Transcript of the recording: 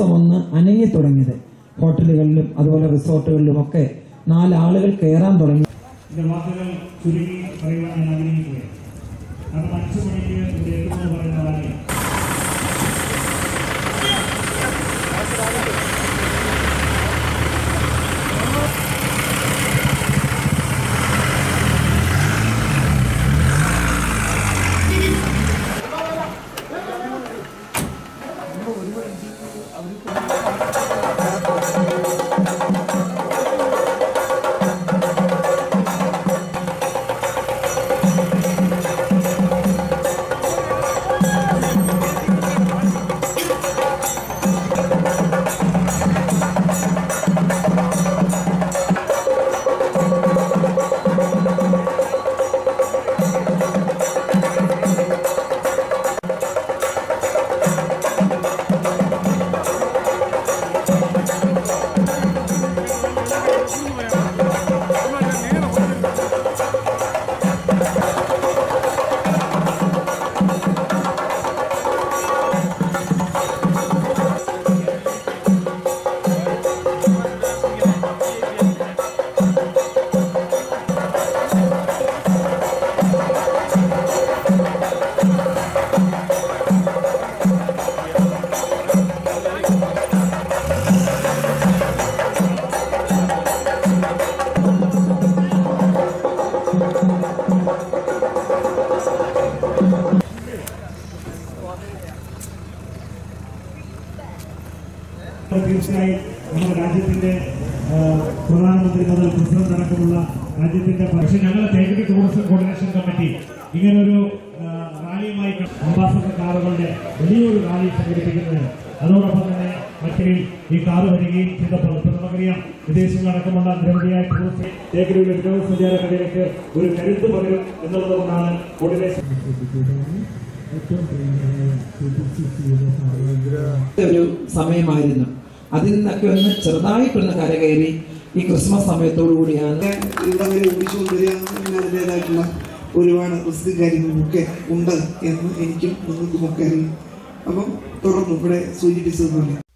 tourism ഒന്ന് അനങ്ങി തുടങ്ങിയത് ഹോട്ടലുകളിലും അതുപോലെ റിസോർട്ടുകളിലും ഒക്കെ നാലാളുകൾ കയറാൻ തുടങ്ങി എന്റെ വാക്കുകൾ ചുരുങ്ങി പറയുവാൻ ഞാൻ ആഗ്രഹിക്കുകയാണ് കാരണം അഞ്ചു മണിക്ക് ഇവിടെ എത്തുമെന്ന് പറയുന്ന ആളെ തീർച്ചയായും നമ്മുടെ രാജ്യത്തിന്റെ ആ, പ്രധാനമന്ത്രി മുതൽ പ്രസിഡന്റ് അടക്കമുള്ള രാജ്യത്തിന്റെ പക്ഷേ ഞങ്ങളുടെ തേക്കടി ടൂറിസം കോർഡിനേഷൻ കമ്മിറ്റി ഇങ്ങനൊരു ആ, റാലിയുമായി ക- അംബാസഡർ കാറുകളുടെ വലിയൊരു റാലി സംഘടിപ്പിക്കുന്നതിന് അതോടൊപ്പം തന്നെ മറ്റേ ഈ കാറ് വരികയും ചെയ്തപ്പോൾ ഇപ്പൊ നമുക്കറിയാം വിദേശങ്ങളടക്കമുള്ള നിരവധിയായ ടൂറിസ്റ്റ് തേക്കടിയുടെ വിനോദസഞ്ചാര കടയിലേക്ക് ഒരു കരുത്ത് പകരും എന്നുള്ളത് കൊണ്ടാണ് കോർഡിനേഷൻ ഒരു സമയമായിരുന്നു അതിൽ നിന്നൊക്കെ ഒന്ന് ചെറുതായിട്ടൊന്ന് കരകയറി ഈ ക്രിസ്മസ് സമയത്തോടു കൂടിയാണ് ഇവിടെ വരെ ഓടിച്ചുകൊണ്ടുവരിക പിന്നെ അതിൻ്റെതായിട്ടുള്ള ഒരുപാട് റിസ്ക് കാര്യങ്ങളൊക്കെ ഉണ്ട് എന്ന് എനിക്കും നിങ്ങൾക്കുമൊക്കെ അറിയാം അപ്പം തുടർന്ന് ഇവിടെ സൂചിപ്പിച്ചതുപോലെ